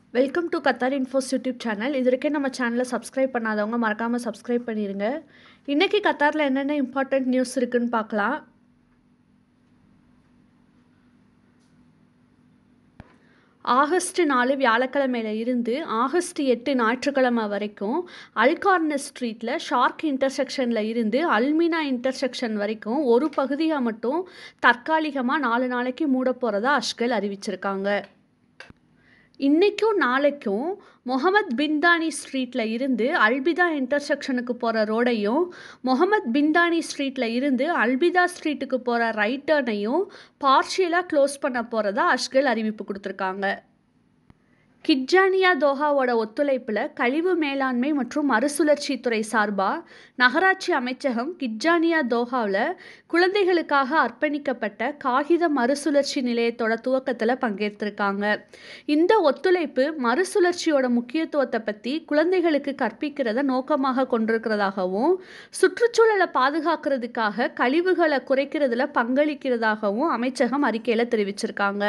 welcome to Qatar Infos YouTube channel இது வரைக்கும் நம்ம சேனலை சப்ஸ்கிரைப் பண்ணாதவங்க மறக்காமல் சப்ஸ்கிரைப் பண்ணிடுங்க இன்றைக்கி கத்தாரில் என்னென்ன இம்பார்ட்டண்ட் நியூஸ் இருக்குன்னு பார்க்கலாம் ஆகஸ்ட் நாலு வியாழக்கிழமையில இருந்து ஆகஸ்ட் எட்டு ஞாயிற்றுக்கிழமை வரைக்கும் அல்கார்னஸ் ஸ்ட்ரீட்டில் ஷார்க் இன்டர்செக்ஷனில் இருந்து அல்மினா இன்டர்செக்ஷன் வரைக்கும் ஒரு பகுதியாக மட்டும் தற்காலிகமாக நாலு நாளைக்கு மூட போகிறதா அஷ்கல் அறிவிச்சிருக்காங்க இன்றைக்கும் நாளைக்கும் முகமது பின்தானி ஸ்ட்ரீட்டில் இருந்து அல்பிதா இன்டர்செக்ஷனுக்கு போகிற ரோடையும் முகமது பின்தானி ஸ்ட்ரீட்டில் இருந்து அல்பிதா ஸ்ட்ரீட்டுக்கு போகிற ரைட் டர்னையும் பார்ஷியலாக க்ளோஸ் பண்ண போகிறதா அஷ்கல் அறிவிப்பு கொடுத்துருக்காங்க கிட்ஜானியா தோஹாவோட ஒத்துழைப்பில் கழிவு மேலாண்மை மற்றும் மறுசுழற்சி துறை சார்பாக நகராட்சி அமைச்சகம் கிட்ஜானியா தோஹாவில் குழந்தைகளுக்காக அர்ப்பணிக்கப்பட்ட காகித மறுசுழற்சி நிலையத்தோட துவக்கத்தில் பங்கேற்றிருக்காங்க இந்த ஒத்துழைப்பு மறுசுழற்சியோட முக்கியத்துவத்தை பற்றி குழந்தைகளுக்கு கற்பிக்கிறத நோக்கமாக கொண்டிருக்கிறதாகவும் சுற்றுச்சூழலை பாதுகாக்கிறதுக்காக கழிவுகளை குறைக்கிறதுல பங்களிக்கிறதாகவும் அமைச்சகம் அறிக்கையில் தெரிவிச்சிருக்காங்க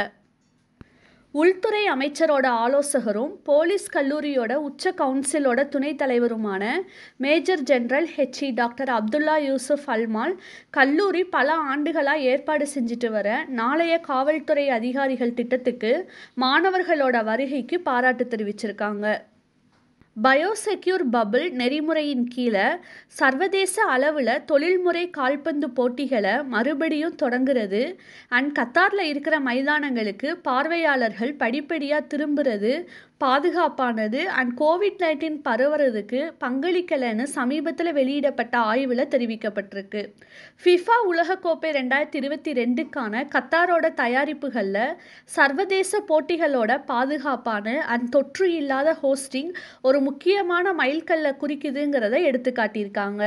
உள்துறை அமைச்சரோட ஆலோசகரும் போலீஸ் கல்லூரியோட உச்ச கவுன்சிலோட துணைத் தலைவருமான major general HE doctor Abdullah Yusuf Almal கல்லூரி பல ஆண்டுகளாக ஏற்பாடு செஞ்சுட்டு வர நாளைய காவல்துறை அதிகாரிகள் திட்டத்துக்கு மாணவர்களோட வருகைக்கு பாராட்டு தெரிவிச்சிருக்காங்க பயோசெக்யூர் பபிள் நெறிமுறையின் கீழே சர்வதேச அளவில் தொழில்முறை கால்பந்து போட்டிகளை மறுபடியும் தொடங்குறது அண்ட் கத்தாரில் இருக்கிற மைதானங்களுக்கு பார்வையாளர்கள் படிப்படியாக திரும்புறது பாதுகாப்பானது அண்ட் கோவிட் நைன்டீன் பரவுறதுக்கு பங்களிக்கலைன்னு சமீபத்தில் வெளியிடப்பட்ட ஆய்வில் தெரிவிக்கப்பட்டிருக்கு ஃபிஃபா உலகக்கோப்பை ரெண்டாயிரத்தி இருபத்தி ரெண்டுக்கான கத்தாரோட தயாரிப்புகளில் சர்வதேச போட்டிகளோட பாதுகாப்பான அண்ட் தொற்று இல்லாத ஹோஸ்டிங் ஒரு முக்கியமான மைல்கல்லை குறிக்குதுங்கிறத எடுத்து காட்டியிருக்காங்க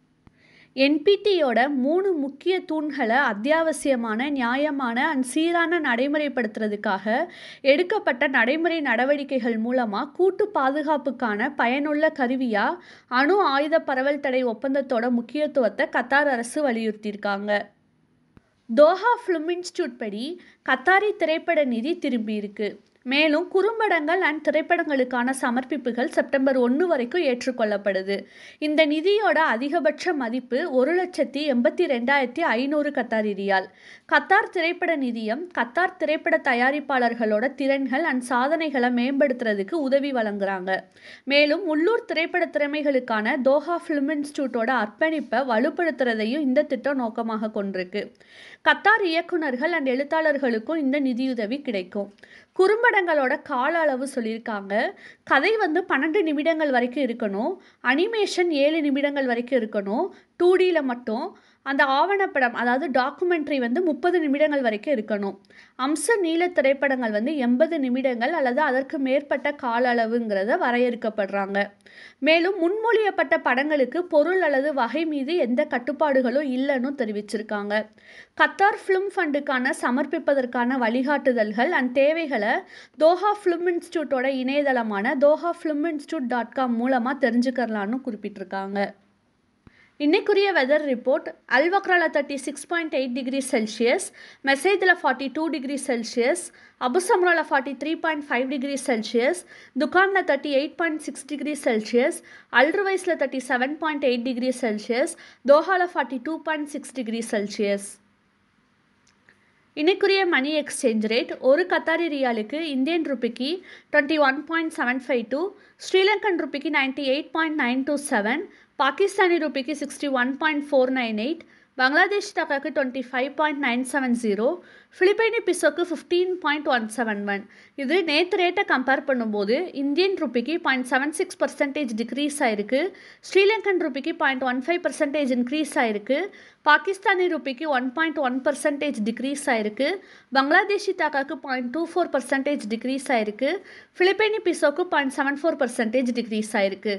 என்பிடியோட மூணு முக்கிய தூண்களை அத்தியாவசியமான நியாயமான அண்ட் சீரான நடைமுறைப்படுத்துறதுக்காக எடுக்கப்பட்ட நடைமுறை நடவடிக்கைகள் மூலமாக கூட்டு பாதுகாப்புக்கான பயனுள்ள கருவியாக அணு ஆயுத பரவல் தடை ஒப்பந்தத்தோட முக்கியத்துவத்தை கத்தார் அரசு வலியுறுத்தியிருக்காங்க தோஹா ஃபிலிம் இன்ஸ்டியூட் படி கத்தாரி திரைப்பட நிதி திரும்பியிருக்கு மேலும் குறும்படங்கள் அண்ட் திரைப்படங்களுக்கான சமர்ப்பிப்புகள் செப்டம்பர் ஒன்று வரைக்கும் ஏற்றுக்கொள்ளப்படுது இந்த நிதியோட அதிகபட்ச மதிப்பு ஒரு லட்சத்தி எண்பத்தி ரெண்டாயிரத்தி ஐநூறு கத்தாரி ரியால் கத்தார் திரைப்பட நிதியம் கத்தார் திரைப்பட தயாரிப்பாளர்களோட திறன்கள் அண்ட் சாதனைகளை மேம்படுத்துறதுக்கு உதவி வழங்குறாங்க மேலும் உள்ளூர் திரைப்பட திறமைகளுக்கான தோஹா ஃபிலிம் இன்ஸ்டியூட்டோட அர்ப்பணிப்பை வலுப்படுத்துறதையும் இந்த திட்டம் நோக்கமாக கொண்டிருக்கு கத்தார் இயக்குநர்கள் அண்ட் எழுத்தாளர்களுக்கும் இந்த நிதியுதவி கிடைக்கும் குறும்படங்களோட கால அளவு சொல்லியிருக்காங்க கதை வந்து பன்னெண்டு நிமிடங்கள் வரைக்கும் இருக்கணும் அனிமேஷன் ஏழு நிமிடங்கள் வரைக்கும் இருக்கணும் டூ டியில் மட்டும் அந்த ஆவணப்படம் அதாவது டாக்குமெண்ட்ரி வந்து முப்பது நிமிடங்கள் வரைக்கும் இருக்கணும் அம்ச நீள திரைப்படங்கள் வந்து எண்பது நிமிடங்கள் அல்லது அதற்கு மேற்பட்ட கால அளவுங்கிறத வரையறுக்கப்படுறாங்க மேலும் முன்மொழியப்பட்ட படங்களுக்கு பொருள் அல்லது வகை மீது எந்த கட்டுப்பாடுகளும் இல்லைன்னு தெரிவிச்சிருக்காங்க கத்தார் ஃபிலிம் ஃபண்டுக்கான சமர்ப்பிப்பதற்கான வழிகாட்டுதல்கள் அண்ட் தேவைகளை தோஹா ஃபிலிம் இன்ஸ்டியூட்டோட இணையதளமான Doha Film Institute dot com மூலமாக தெரிஞ்சுக்கலான்னு குறிப்பிட்டிருக்காங்க இன்னைக்குரிய வெதர் ரிப்போர்ட் அல்வக்ரால thirty six point eight degree Celsius மெசேஜில் ஃபார்ட்டி டூ டிகிரி செல்சியஸ் அபுசம்ரால forty three point five degree Celsius துக்கானில் thirty eight point six degree Celsius அல்ட்ருவைஸில் thirty seven point eight degree Celsius தோஹாவில் forty two point six degree Celsius இன்னைக்குரிய money exchange rate ஒரு Qatari ரியாலுக்கு Indian ருபிக்கு twenty one point seven five two Sri Lankan ருபிக்கு ninety eight point nine two seven Pakistani ருபிக்கு sixty one point four nine eight Bangladesh டக்காக்கு twenty five point nine seven zero Philippine பிசோக்கு fifteen point one seven one இது நேற்று ரேட்டை compare பண்ணும்போது Indian ருபிக்கு point seven six percentage decrease ஆயிருக்கு ஸ்ரீலங்கன் ருபிக்கு point one five percentage increase ஆயிருக்கு பாகிஸ்தானி ருபிக்கு one point one percentage decrease ஆயிருக்கு பங்களாதேஷி தாக்காக்கு point two four percentage decrease ஆயிருக்கு ஃபிலிப்பைனி பிசோக்கு point seven four percentage decrease ஆயிருக்கு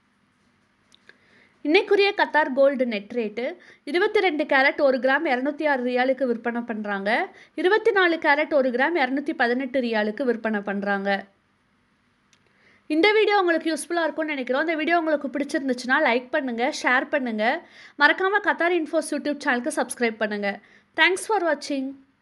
இன்னைக்குரிய கத்தார் கோல்டு நெட் ரேட்டு இருபத்தி ரெண்டு கேரட் ஒரு கிராம் இரநூத்தி ஆறு ரியாலுக்கு விற்பனை பண்ணுறாங்க இருபத்தி நாலு கேரட் ஒரு கிராம் இரநூத்தி பதினெட்டு ரியாலுக்கு விற்பனை பண்ணுறாங்க இந்த வீடியோ உங்களுக்கு யூஸ்ஃபுல்லாக இருக்கும்னு நினைக்கிறோம் இந்த வீடியோ உங்களுக்கு பிடிச்சிருந்துச்சுன்னா லைக் பண்ணுங்கள் ஷேர் பண்ணுங்கள் மறக்காமல் கத்தார் இன்ஃபோஸ் யூடியூப் சேனலுக்கு சப்ஸ்கிரைப் பண்ணுங்கள் தேங்க்ஸ் ஃபார் வாட்சிங்